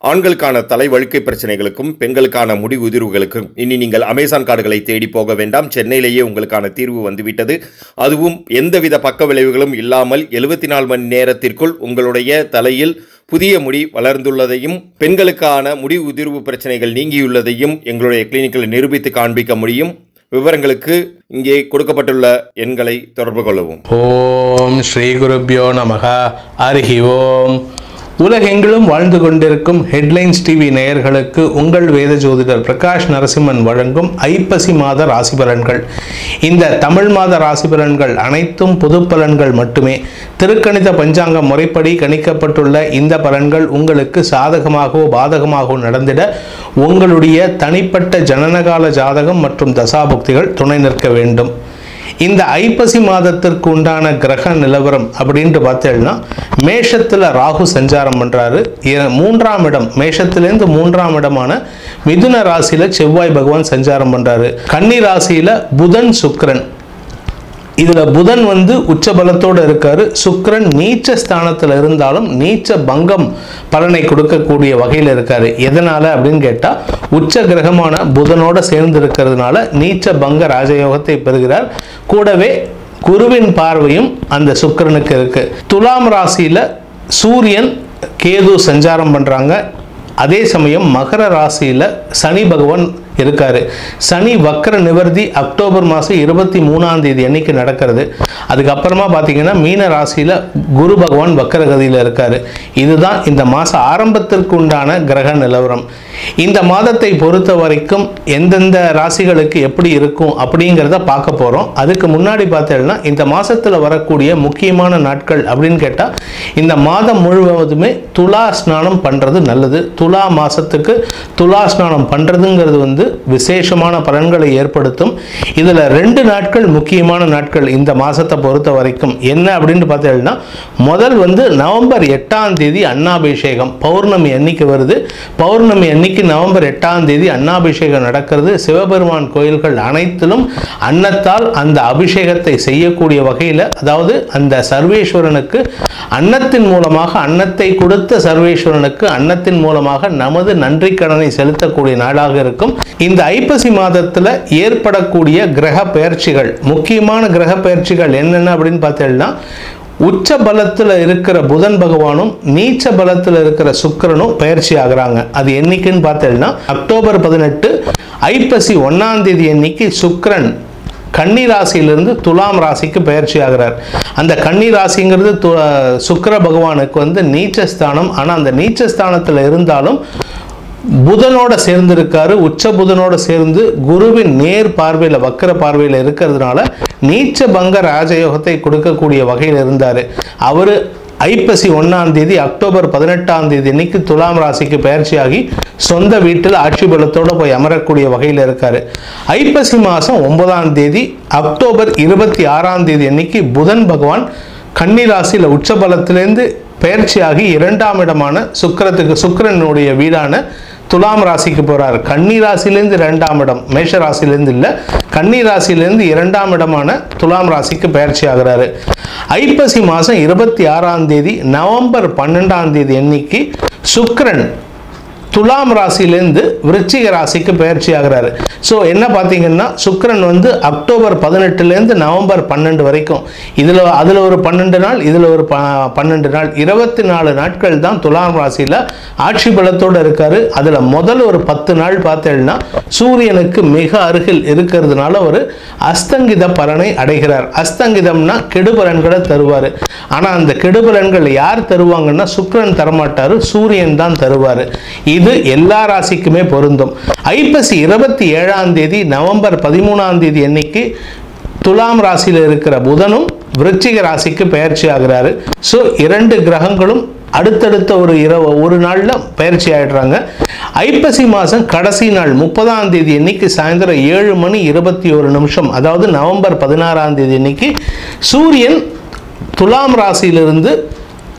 ஆண்களுக்கான தலை வழுக்கை பிரச்சனைகளுக்கும் பெண்களுக்கான முடி உதிர்வுகளுக்கும் இனி நீங்கள் அமேசான் கார்டுகளை தேடி போக வேண்டாம் சென்னையிலேயே உங்களுக்கான தீர்வு வந்துவிட்டது அதுவும் எந்தவித பக்க விளைவுகளும் இல்லாமல் எழுபத்தி நாலு மணி நேரத்திற்குள் உங்களுடைய தலையில் புதிய முடி வளர்ந்துள்ளதையும் பெண்களுக்கான முடி உதிர்வு பிரச்சனைகள் நீங்கியுள்ளதையும் எங்களுடைய கிளினிக்கில் நிரூபித்து காண்பிக்க முடியும் விவரங்களுக்கு இங்கே கொடுக்கப்பட்டுள்ள எண்களை தொடர்பு கொள்ளவும் ஓம் ஸ்ரீ குருப்பியோ நமக அருகி ஓம் உலகெங்கிலும் வாழ்ந்து கொண்டிருக்கும் ஹெட்லைன்ஸ் டிவி நேயர்களுக்கு உங்கள் வேத ஜோதிடர் பிரகாஷ் நரசிம்மன் வழங்கும் ஐப்பசி மாத ராசி பலன்கள் இந்த தமிழ் மாத ராசி பலன்கள் அனைத்தும் பொது பலன்கள் மட்டுமே திருக்கணித பஞ்சாங்க முறைப்படி கணிக்கப்பட்டுள்ள இந்த பலன்கள் உங்களுக்கு சாதகமாகவோ பாதகமாகவோ நடந்திட உங்களுடைய தனிப்பட்ட ஜனனகால ஜாதகம் மற்றும் தசாபுக்திகள் துணை நிற்க வேண்டும் இந்த ஐப்பசி மாதத்திற்கு உண்டான கிரக நிலவரம் அப்படின்ட்டு பார்த்தேன்னா மேஷத்தில் ராகு சஞ்சாரம் பண்ணுறாரு மூன்றாம் இடம் மேஷத்திலேருந்து மூன்றாம் இடமான மிதுன ராசியில் செவ்வாய் பகவான் சஞ்சாரம் பண்ணுறாரு கன்னி ராசியில் புதன் சுக்கிரன் இதில் புதன் வந்து உச்ச பலத்தோடு இருக்காரு சுக்கிரன் நீச்ச ஸ்தானத்தில் இருந்தாலும் நீச்ச பங்கம் பலனை கொடுக்கக்கூடிய வகையில் இருக்காரு எதனால் அப்படின்னு கேட்டால் உச்ச கிரகமான புதனோட சேர்ந்து இருக்கிறதுனால நீச்ச பங்க ராஜயோகத்தை பெறுகிறார் கூடவே குருவின் பார்வையும் அந்த சுக்கிரனுக்கு இருக்கு துலாம் ராசியில் சூரியன் கேது சஞ்சாரம் பண்ணுறாங்க அதே சமயம் மகர ராசியில் சனி பகவான் இருக்காரு சனி வக்கர நிவர்த்தி அக்டோபர் மாதம் இருபத்தி மூணாம் தேதி அன்னைக்கு நடக்கிறது அதுக்கப்புறமா பார்த்தீங்கன்னா மீன ராசியில் குரு பகவான் வக்கரகதியில் இருக்காரு இதுதான் இந்த மாதம் ஆரம்பத்திற்கு உண்டான கிரக நிலவரம் இந்த மாதத்தை பொறுத்த வரைக்கும் எந்தெந்த ராசிகளுக்கு எப்படி இருக்கும் அப்படிங்கிறத பார்க்க போகிறோம் அதுக்கு முன்னாடி பார்த்தேன்னா இந்த மாதத்தில் வரக்கூடிய முக்கியமான நாட்கள் அப்படின்னு கேட்டால் இந்த மாதம் முழுவதுமே துலா ஸ்நானம் பண்ணுறது நல்லது துலா மாதத்துக்கு துலா ஸ்நானம் பண்ணுறதுங்கிறது வந்து விசேஷமான பலன்களை ஏற்படுத்தும் இதில் ரெண்டு நாட்கள் முக்கியமான நாட்கள் இந்த மாதத்தை பொறுத்த வரைக்கும் என்ன அப்படின்னு பார்த்தீங்கன்னா முதல் வந்து நவம்பர் எட்டாம் தேதி அன்னாபிஷேகம் பௌர்ணமி அன்னைக்கு வருது பௌர்ணமி அன்னைக்கு நவம்பர் எட்டாம் தேதி அன்னாபிஷேகம் நடக்கிறது சிவபெருமான் கோயில்கள் அனைத்திலும் அன்னத்தால் அந்த அபிஷேகத்தை செய்யக்கூடிய வகையில் அதாவது அந்த சர்வேஸ்வரனுக்கு அன்னத்தின் மூலமாக அன்னத்தை கொடுத்த சர்வேஸ்வரனுக்கு அன்னத்தின் மூலமாக நமது நன்றி கடனை செலுத்தக்கூடிய நாளாக இருக்கும் இந்த ஐப்பசி மாதத்தில் ஏற்படக்கூடிய கிரக பயிற்சிகள் முக்கியமான கிரக பயிற்சிகள் என்னென்ன அப்படின்னு பார்த்தீங்கன்னா உச்ச பலத்தில் இருக்கிற புதன் பகவானும் நீச்ச பலத்தில் இருக்கிற சுக்கிரனும் பயிற்சி ஆகுறாங்க அது என்னைக்குன்னு பார்த்தீங்கன்னா அக்டோபர் பதினெட்டு ஐப்பசி ஒன்னாம் தேதி அன்னைக்கு சுக்கிரன் கன்னி ராசியிலிருந்து துலாம் ராசிக்கு பயிற்சி ஆகிறார் அந்த கன்னி ராசிங்கிறது து- சுக்கிர பகவானுக்கு வந்து நீச்சஸ்தானம் ஆனால் அந்த நீச்சஸ்தானத்தில் இருந்தாலும் புதனோட சேர்ந்திருக்காரு உச்ச புதனோட சேர்ந்து குருவின் நேர் பார்வையில் வக்கர பார்வையில் இருக்கிறதுனால நீச்ச பங்க ராஜயோகத்தை கொடுக்கக்கூடிய வகையில் இருந்தார் அவர் ஐப்பசி ஒன்றாம் தேதி அக்டோபர் பதினெட்டாம் தேதி அன்னைக்கு துலாம் ராசிக்கு பயிற்சியாகி சொந்த வீட்டில் ஆட்சி பலத்தோட போய் அமரக்கூடிய வகையில் இருக்காரு ஐப்பசி மாதம் ஒன்பதாம் தேதி அக்டோபர் இருபத்தி ஆறாம் தேதி அன்னைக்கு புதன் பகவான் கன்னி ராசியில் உச்ச பலத்திலேருந்து பயிற்சியாகி இரண்டாம் இடமான சுக்கிரத்துக்கு சுக்கிரனுடைய வீடான துலாம் ராசிக்கு போறார் கன்னி ராசியிலேருந்து இரண்டாம் இடம் மேஷ ராசியிலேருந்து இல்லை கன்னி ராசியிலேருந்து இரண்டாம் இடமான துலாம் ராசிக்கு பயிற்சி ஆகிறாரு ஐப்பசி மாதம் இருபத்தி ஆறாம் தேதி நவம்பர் பன்னெண்டாம் தேதி அன்னைக்கு சுக்கிரன் துலாம் ராசியிலேருந்து விருச்சிக ராசிக்கு பயிற்சி ஆகிறாரு ஸோ என்ன பார்த்தீங்கன்னா சுக்கிரன் வந்து அக்டோபர் பதினெட்டுலேருந்து நவம்பர் பன்னெண்டு வரைக்கும் இதில் அதில் ஒரு பன்னெண்டு நாள் இதில் ஒரு ப பன்னெண்டு நாள் இருபத்தி நாலு நாட்கள் தான் துலாம் ராசியில் ஆட்சி பலத்தோடு இருக்காரு அதில் முதல் ஒரு பத்து நாள் பார்த்தேன்னா சூரியனுக்கு மிக அருகில் இருக்கிறதுனால ஒரு அஸ்தங்கித பலனை அடைகிறார் அஸ்தங்கிதம்னா கெடுபலன்களை தருவார் ஆனால் அந்த கெடுபலன்கள் யார் தருவாங்கன்னா சுக்கிரன் தரமாட்டார் சூரியன் தான் தருவார் இது எல்லா ராசிக்குமே பொருந்தும் ஐப்பசி இருபத்தி ஏழாம் தேதி நவம்பர் பதிமூணாம் தேதி அன்னைக்கு துலாம் ராசியில் இருக்கிற புதனும் விருச்சிக ராசிக்கு பயிற்சி ஆகிறாரு ஸோ இரண்டு கிரகங்களும் அடுத்தடுத்த ஒரு இரவு ஒரு நாளில் பயிற்சி ஆயிடுறாங்க ஐப்பசி மாதம் கடைசி நாள் முப்பதாம் தேதி அன்னைக்கு சாயந்தரம் ஏழு மணி இருபத்தி ஒரு நிமிஷம் அதாவது நவம்பர் பதினாறாம் தேதி அன்னைக்கு சூரியன் துலாம் ராசியிலிருந்து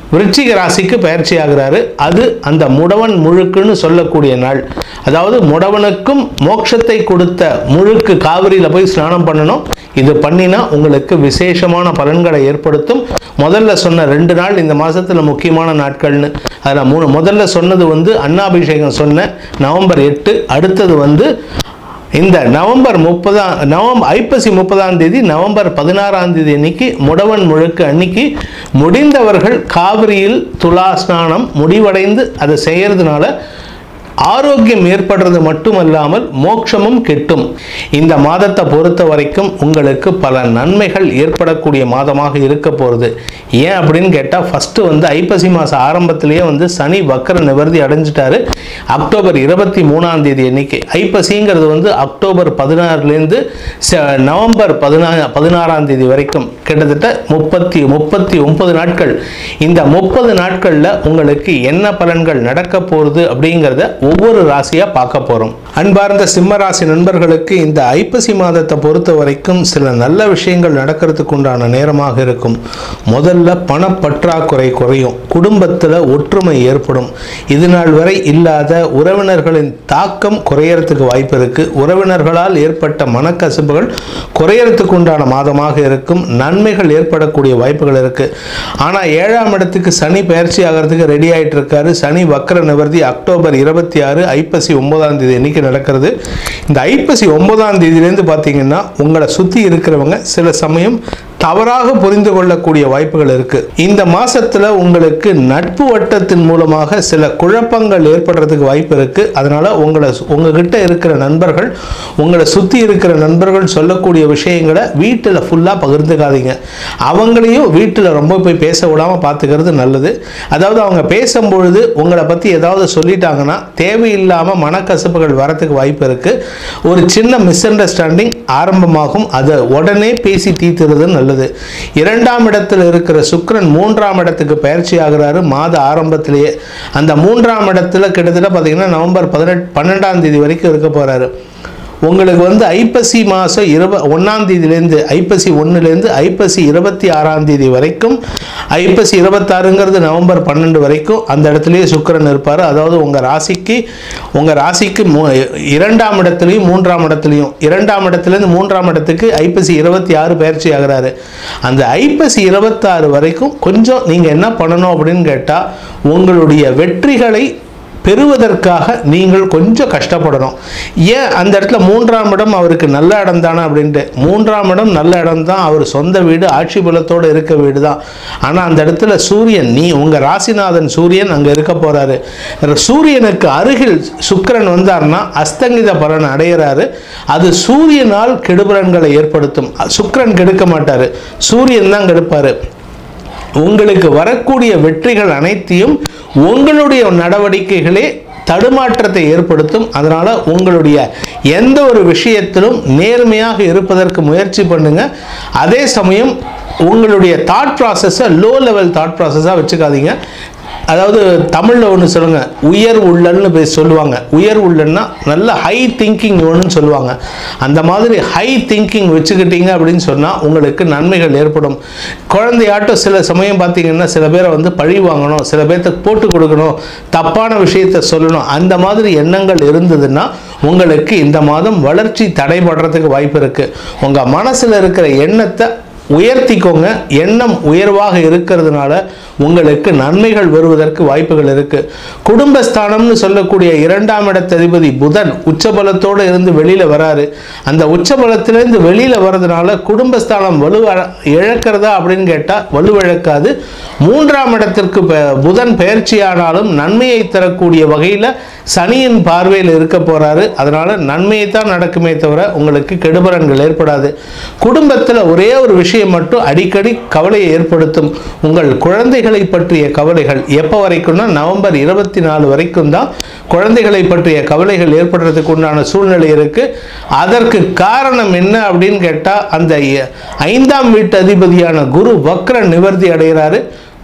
விருச்சிக ராசிக்கு பயிற்சி ஆகிறாரு அது அந்த முடவன் முழுக்குன்னு சொல்லக்கூடிய நாள் அதாவது முடவனுக்கும் மோட்சத்தை கொடுத்த முழுக்கு காவிரியில் போய் ஸ்நானம் பண்ணணும் இது பண்ணினா உங்களுக்கு விசேஷமான பலன்களை ஏற்படுத்தும் முதல்ல சொன்ன ரெண்டு நாள் இந்த மாசத்துல முக்கியமான நாட்கள்னு அதில் மூணு முதல்ல சொன்னது வந்து அன்னாபிஷேகம் சொன்ன நவம்பர் எட்டு அடுத்தது வந்து இந்த நவம்பர் முப்பதாம் நவம்பர் ஐப்பசி முப்பதாம் தேதி நவம்பர் பதினாறாம் தேதி அன்னைக்கு முடவன் முழுக்கு அன்னைக்கு முடிந்தவர்கள் காவிரியில் துலா ஸ்நானம் முடிவடைந்து அதை செய்யறதுனால ஆரோக்கியம் ஏற்படுறது மட்டுமல்லாமல் மோட்சமும் கிட்டும் இந்த மாதத்தை பொறுத்த வரைக்கும் உங்களுக்கு பல நன்மைகள் ஏற்படக்கூடிய மாதமாக இருக்க போகிறது ஏன் அப்படின்னு கேட்டால் ஃபஸ்ட்டு வந்து ஐப்பசி மாதம் ஆரம்பத்திலேயே வந்து சனி வக்கர நிவர்த்தி அடைஞ்சிட்டாரு அக்டோபர் இருபத்தி மூணாம் தேதி அன்னைக்கு ஐப்பசிங்கிறது வந்து அக்டோபர் பதினாறுலேருந்து நவம்பர் பதினா பதினாறாம் தேதி வரைக்கும் கிட்டத்தட்ட முப்பத்தி முப்பத்தி ஒன்பது நாட்கள் இந்த முப்பது நாட்களில் உங்களுக்கு என்ன பலன்கள் நடக்க போகிறது அப்படிங்கிறத ஒவ்வொரு ராசியாக பார்க்க போகிறோம் அன்பார்ந்த சிம்ம ராசி நண்பர்களுக்கு இந்த ஐப்பசி மாதத்தை பொறுத்த வரைக்கும் சில நல்ல விஷயங்கள் நடக்கிறதுக்கு உண்டான நேரமாக இருக்கும் முதல்ல பணப்பற்றாக்குறை குறையும் குடும்பத்தில் ஒற்றுமை ஏற்படும் இது நாள் வரை இல்லாத உறவினர்களின் தாக்கம் குறையறதுக்கு வாய்ப்பு இருக்கு உறவினர்களால் ஏற்பட்ட மனக்கசப்புகள் குறையறதுக்கு உண்டான மாதமாக இருக்கும் நன்மைகள் ஏற்படக்கூடிய வாய்ப்புகள் இருக்கு ஆனால் ஏழாம் இடத்துக்கு சனி பயிற்சி ஆகிறதுக்கு ரெடி ஆயிட்டு இருக்காரு சனி வக்கர நிவர்த்தி அக்டோபர் இருபத்தி ஆறு ஐப்பசி ஒன்பதாம் தேதி அன்னைக்கு நடக்கிறது இந்த ஐப்பசி ஒன்பதாம் தேதியிலேருந்து பார்த்தீங்கன்னா உங்களை சுற்றி இருக்கிறவங்க சில சமயம் தவறாக புரிந்து கொள்ளக்கூடிய வாய்ப்புகள் இருக்கு இந்த மாசத்துல உங்களுக்கு நட்பு வட்டத்தின் மூலமாக சில குழப்பங்கள் ஏற்படுறதுக்கு வாய்ப்பு இருக்கு அதனால உங்களை உங்ககிட்ட இருக்கிற நண்பர்கள் உங்களை சுத்தி இருக்கிற நண்பர்கள் சொல்லக்கூடிய விஷயங்களை வீட்டில் ஃபுல்லாக பகிர்ந்துக்காதீங்க அவங்களையும் வீட்டில் ரொம்ப போய் பேச விடாம பார்த்துக்கிறது நல்லது அதாவது அவங்க பேசும்பொழுது உங்களை பற்றி ஏதாவது சொல்லிட்டாங்கன்னா தேவையில்லாமல் மனக்கசப்புகள் வரத்துக்கு வாய்ப்பு இருக்கு ஒரு சின்ன மிஸ் அண்டர்ஸ்டாண்டிங் ஆரம்பமாகும் அதை உடனே பேசி தீர்த்துறது நல்லது இரண்டாம் இடத்தில் இருக்கிற சுக்கிரன் மூன்றாம் இடத்துக்கு பயிற்சி ஆகிறாரு மாத ஆரம்பத்திலேயே அந்த மூன்றாம் இடத்துல கிட்டத்தட்ட பார்த்தீங்கன்னா நவம்பர் பதினெட்டு பன்னெண்டாம் தேதி வரைக்கும் இருக்க போறாரு உங்களுக்கு வந்து ஐப்பசி மாதம் இருப ஒன்றாம் தேதியிலேருந்து ஐப்பசி ஒன்றுலேருந்து ஐப்பசி இருபத்தி ஆறாம் தேதி வரைக்கும் ஐப்பசி இருபத்தாறுங்கிறது நவம்பர் பன்னெண்டு வரைக்கும் அந்த இடத்துலயே சுக்கிரன் இருப்பார் அதாவது உங்கள் ராசிக்கு உங்கள் ராசிக்கு மூ இரண்டாம் இடத்துலையும் மூன்றாம் இடத்துலையும் இரண்டாம் இடத்துலேருந்து மூன்றாம் இடத்துக்கு ஐப்பசி இருபத்தி ஆறு பயிற்சி ஆகிறாரு அந்த ஐப்பசி இருபத்தாறு வரைக்கும் கொஞ்சம் நீங்கள் என்ன பண்ணணும் அப்படின்னு கேட்டால் உங்களுடைய வெற்றிகளை பெறுவதற்காக நீங்கள் கொஞ்சம் கஷ்டப்படணும் ஏன் அந்த இடத்துல மூன்றாம் இடம் அவருக்கு நல்ல இடம் தானே அப்படின்ட்டு மூன்றாம் இடம் நல்ல இடம் தான் அவர் சொந்த வீடு ஆட்சி பலத்தோடு இருக்க வீடு தான் ஆனால் அந்த இடத்துல சூரியன் நீ உங்கள் ராசிநாதன் சூரியன் அங்கே இருக்க போகிறாரு சூரியனுக்கு அருகில் சுக்கிரன் வந்தார்னா அஸ்தங்கித பலன் அடைகிறாரு அது சூரியனால் கெடுபலன்களை ஏற்படுத்தும் சுக்கிரன் கெடுக்க மாட்டார் சூரியன் தான் கெடுப்பார் உங்களுக்கு வரக்கூடிய வெற்றிகள் அனைத்தையும் உங்களுடைய நடவடிக்கைகளே தடுமாற்றத்தை ஏற்படுத்தும் அதனால உங்களுடைய எந்த ஒரு விஷயத்திலும் நேர்மையாக இருப்பதற்கு முயற்சி பண்ணுங்க அதே சமயம் உங்களுடைய தாட் ப்ராசஸை லோ லெவல் தாட் ப்ராசஸாக வச்சுக்காதீங்க அதாவது தமிழில் ஒன்று சொல்லுங்க உயர் உள்ளன்னு போய் சொல்லுவாங்க உயர் உள்ளன்னா நல்ல ஹை திங்கிங் வேணும்னு சொல்லுவாங்க அந்த மாதிரி ஹை திங்கிங் வச்சுக்கிட்டீங்க அப்படின்னு சொன்னால் உங்களுக்கு நன்மைகள் ஏற்படும் குழந்தையாட்டம் சில சமயம் பார்த்தீங்கன்னா சில பேரை வந்து பழி வாங்கணும் சில பேர்த்துக்கு போட்டு கொடுக்கணும் தப்பான விஷயத்த சொல்லணும் அந்த மாதிரி எண்ணங்கள் இருந்ததுன்னா உங்களுக்கு இந்த மாதம் வளர்ச்சி தடைபடுறதுக்கு வாய்ப்பு இருக்குது உங்கள் மனசில் இருக்கிற எண்ணத்தை உயர்த்திக்கோங்க எண்ணம் உயர்வாக இருக்கிறதுனால உங்களுக்கு நன்மைகள் வருவதற்கு வாய்ப்புகள் இருக்கு குடும்பஸ்தானம்னு சொல்லக்கூடிய இரண்டாம் இடத்ததிபதி புதன் உச்சபலத்தோடு இருந்து வெளியில வராரு அந்த உச்சபலத்திலிருந்து வெளியில வர்றதுனால குடும்பஸ்தானம் வலு இழக்கிறதா அப்படின்னு கேட்டா வலுவிழக்காது மூன்றாம் இடத்திற்கு ப- புதன் பயிற்சியானாலும் நன்மையை தரக்கூடிய வகையில் சனியின் பார்வையில் இருக்க போறாரு அதனால நன்மையை தான் நடக்குமே தவிர உங்களுக்கு கெடுபலன்கள் ஏற்படாது குடும்பத்தில் ஒரே ஒரு விஷயம் மட்டும் அடிக்கடி கவலையை ஏற்படுத்தும் உங்கள் குழந்தைகளை பற்றிய கவலைகள் எப்போ வரைக்கும்னா நவம்பர் இருபத்தி நாலு வரைக்கும் தான் குழந்தைகளை பற்றிய கவலைகள் ஏற்படுறதுக்கு உண்டான சூழ்நிலை இருக்கு அதற்கு காரணம் என்ன அப்படின்னு கேட்டால் அந்த ஐந்தாம் வீட்டு அதிபதியான குரு வக்ர நிவர்த்தி அடைகிறாரு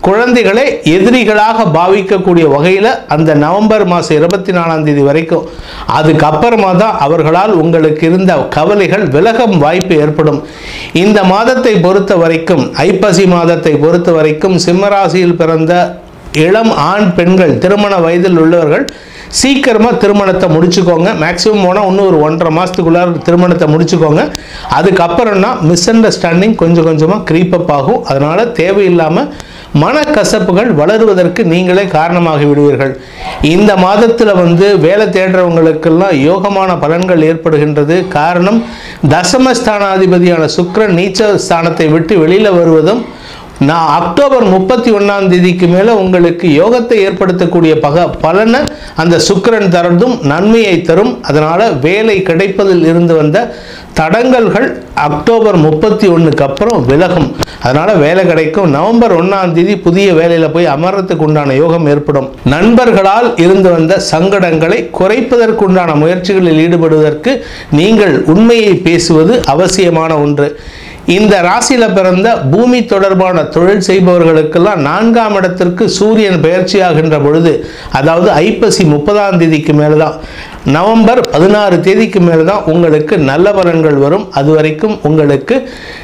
குழந்தைகளை எதிரிகளாக பாவிக்கக்கூடிய வகையில் அந்த நவம்பர் மாதம் இருபத்தி நாலாம் தேதி வரைக்கும் அதுக்கப்புறமா தான் அவர்களால் உங்களுக்கு இருந்த கவலைகள் விலகும் வாய்ப்பு ஏற்படும் இந்த மாதத்தை பொறுத்த வரைக்கும் ஐப்பசி மாதத்தை பொறுத்த வரைக்கும் சிம்மராசியில் பிறந்த இளம் ஆண் பெண்கள் திருமண வயதில் உள்ளவர்கள் சீக்கிரமாக திருமணத்தை முடிச்சுக்கோங்க மேக்ஸிமம் போனால் இன்னும் ஒரு ஒன்றரை மாதத்துக்குள்ளார திருமணத்தை முடிச்சுக்கோங்க அதுக்கப்புறம்னா மிஸ் அண்டர்ஸ்டாண்டிங் கொஞ்சம் கொஞ்சமாக க்ரீப்பப் ஆகும் அதனால் தேவையில்லாமல் மனக்கசப்புகள் வளருவதற்கு நீங்களே காரணமாகி விடுவீர்கள் இந்த மாதத்தில் வந்து வேலை தேடுறவங்களுக்கெல்லாம் யோகமான பலன்கள் ஏற்படுகின்றது காரணம் தசமஸ்தானாதிபதியான சுக்கிரன் நீச்ச ஸ்தானத்தை விட்டு வெளியில் வருவதும் நான் அக்டோபர் முப்பத்தி ஒன்றாம் தேதிக்கு மேலே உங்களுக்கு யோகத்தை ஏற்படுத்தக்கூடிய பக பலனை அந்த சுக்கிரன் தரதும் நன்மையை தரும் அதனால் வேலை கிடைப்பதில் இருந்து வந்த தடங்கல்கள் அக்டோபர் முப்பத்தி ஒன்றுக்கு அப்புறம் விலகும் அதனால் வேலை கிடைக்கும் நவம்பர் ஒன்றாம் தேதி புதிய வேலையில் போய் அமர்றதுக்கு உண்டான யோகம் ஏற்படும் நண்பர்களால் இருந்து வந்த சங்கடங்களை குறைப்பதற்குண்டான முயற்சிகளில் ஈடுபடுவதற்கு நீங்கள் உண்மையை பேசுவது அவசியமான ஒன்று இந்த ராசியில பிறந்த பூமி தொடர்பான தொழில் செய்பவர்களுக்கெல்லாம் நான்காம் இடத்திற்கு சூரியன் பெயர்ச்சியாகின்ற பொழுது அதாவது ஐப்பசி முப்பதாம் தேதிக்கு மேலே தான் நவம்பர் பதினாறு தேதிக்கு மேலே தான் உங்களுக்கு நல்ல பலன்கள் வரும் அது வரைக்கும் உங்களுக்கு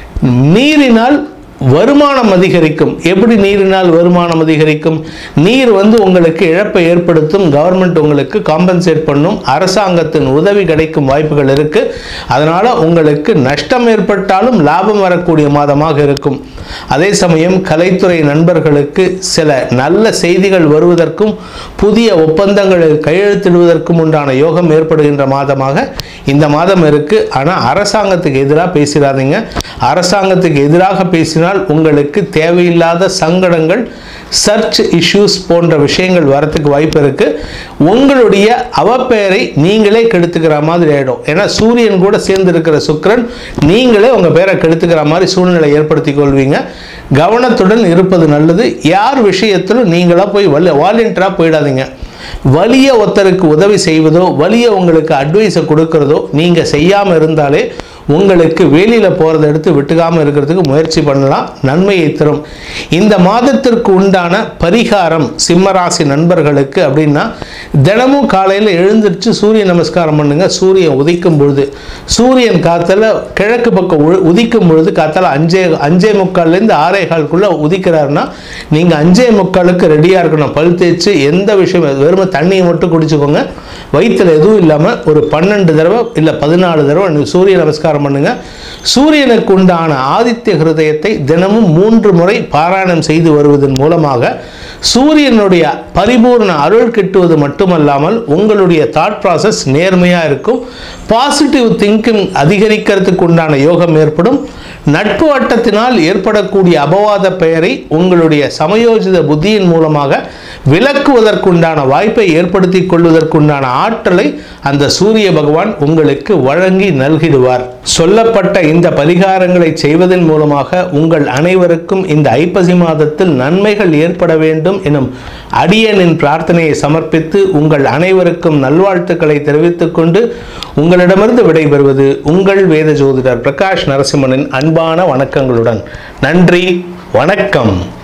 நீரினால் வருமானம் அதிகரிக்கும் எப்படி நீரினால் வருமானம் அதிகரிக்கும் நீர் வந்து உங்களுக்கு இழப்பை ஏற்படுத்தும் கவர்மெண்ட் உங்களுக்கு காம்பன்சேட் பண்ணும் அரசாங்கத்தின் உதவி கிடைக்கும் வாய்ப்புகள் இருக்கு அதனால உங்களுக்கு நஷ்டம் ஏற்பட்டாலும் லாபம் வரக்கூடிய மாதமாக இருக்கும் அதே சமயம் கலைத்துறை நண்பர்களுக்கு சில நல்ல செய்திகள் வருவதற்கும் புதிய ஒப்பந்தங்களை கையெழுத்திடுவதற்கும் உண்டான யோகம் ஏற்படுகின்ற மாதமாக இந்த மாதம் இருக்கு ஆனால் அரசாங்கத்துக்கு எதிராக பேசிடாதீங்க அரசாங்கத்துக்கு எதிராக பேசினால் உங்களுக்கு தேவையில்லாத சங்கடங்கள் சர்ச் இஷ்யூஸ் போன்ற விஷயங்கள் வரத்துக்கு வாய்ப்பு இருக்கு உங்களுடைய அவப்பெயரை நீங்களே கெடுத்துக்கிற மாதிரி ஆயிடும் ஏன்னா சூரியன் கூட சேர்ந்து இருக்கிற சுக்கிரன் நீங்களே உங்க பேரை கெடுத்துக்கிற மாதிரி சூழ்நிலை ஏற்படுத்தி கொள்வீங்க கவனத்துடன் இருப்பது நல்லது யார் விஷயத்திலும் நீங்களா போய் வலி வாலண்டியராக போயிடாதீங்க வலிய ஒருத்தருக்கு உதவி செய்வதோ வலிய உங்களுக்கு அட்வைஸை கொடுக்கறதோ நீங்கள் செய்யாமல் இருந்தாலே உங்களுக்கு வெளியில் போகிறத எடுத்து விட்டுக்காமல் இருக்கிறதுக்கு முயற்சி பண்ணலாம் நன்மையை தரும் இந்த மாதத்திற்கு உண்டான பரிகாரம் சிம்மராசி நண்பர்களுக்கு அப்படின்னா தினமும் காலையில் எழுந்திருச்சு சூரிய நமஸ்காரம் பண்ணுங்க சூரியன் உதிக்கும் பொழுது சூரியன் காத்தால கிழக்கு பக்கம் உ- உதிக்கும் பொழுது காத்தால அஞ்சே அஞ்சே முக்கால்லேருந்து ஆறே கால்குள்ளே உதிக்கிறாருன்னா நீங்கள் அஞ்சே முக்காலுக்கு ரெடியாக இருக்கணும் பல் தேய்ச்சி எந்த விஷயம் வெறும் தண்ணியை மட்டும் குடிச்சுக்கோங்க வயிற்றில் எதுவும் இல்லாமல் ஒரு பன்னெண்டு தடவை இல்லை பதினாலு தடவை நீங்க சூரிய நமஸ்காரம் பண்ணுங்க சூரியனுக்கு உண்டான ஆதித்ய ஹிருதயத்தை தினமும் மூன்று முறை பாராயணம் செய்து வருவதன் மூலமாக சூரியனுடைய பரிபூர்ண அருள் கிட்டுவது மட்டுமல்லாமல் உங்களுடைய தாட் ப்ராசஸ் நேர்மையாக இருக்கும் பாசிட்டிவ் திங்கிங் அதிகரிக்கிறதுக்கு உண்டான யோகம் ஏற்படும் நட்பு வட்டத்தினால் ஏற்படக்கூடிய அபவாத பெயரை உங்களுடைய சமயோஜித புத்தியின் மூலமாக விலக்குவதற்குண்டான வாய்ப்பை ஏற்படுத்தி கொள்வதற்குண்டான ஆற்றலை அந்த சூரிய பகவான் உங்களுக்கு வழங்கி நல்கிடுவார் சொல்லப்பட்ட இந்த பரிகாரங்களை செய்வதன் மூலமாக உங்கள் அனைவருக்கும் இந்த ஐப்பசி மாதத்தில் நன்மைகள் ஏற்பட வேண்டும் எனும் அடியனின் பிரார்த்தனையை சமர்ப்பித்து உங்கள் அனைவருக்கும் நல்வாழ்த்துக்களை தெரிவித்துக் கொண்டு உங்களிடமிருந்து விடைபெறுவது உங்கள் வேத ஜோதிடர் பிரகாஷ் நரசிம்மனின் அன்பான வணக்கங்களுடன் நன்றி வணக்கம்